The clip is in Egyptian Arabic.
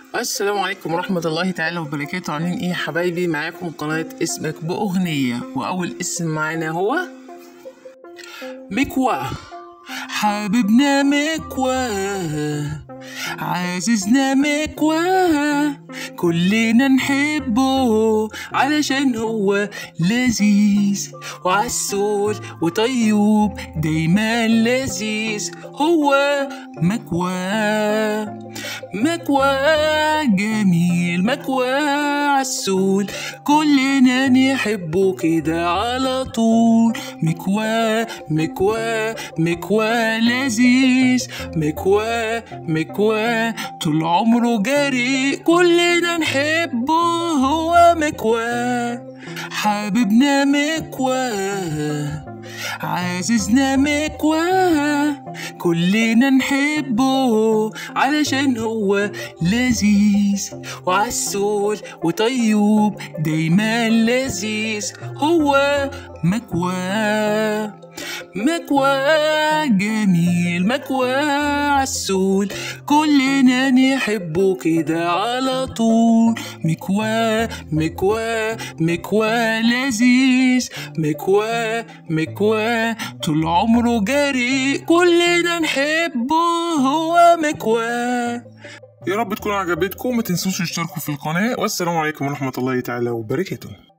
السلام عليكم ورحمة الله تعالى وبركاته عاملين ايه يا حبايبي معاكم قناة اسمك بأغنية وأول اسم معانا هو مكوى حبيبنا مكوى عزيزنا مكوى كلنا نحبه علشان هو لذيذ وعسول وطيب دايما لذيذ هو مكوى مكوى جميل مكوى عسول كلنا نحبه كده على طول مكوى مكوى مكوى لذيذ مكوى مكوى طول عمره جري كلنا نحبه هو مكوى حبيبنا مكوى عزيزنا مكوى كلنا نحبه علشان هو لذيذ وعسول وطيب دايما لذيذ هو مكوى مكوى جميل مكوى عسول كلنا نحبه كده على طول مكوى مكوى مكوى لذيذ مكوى مكوى طول عمره جري كلنا نحبه هو مكوى يا رب تكون عجبتكم ما تنسوش تشتركوا في القناة والسلام عليكم ورحمة الله تعالى وبركاته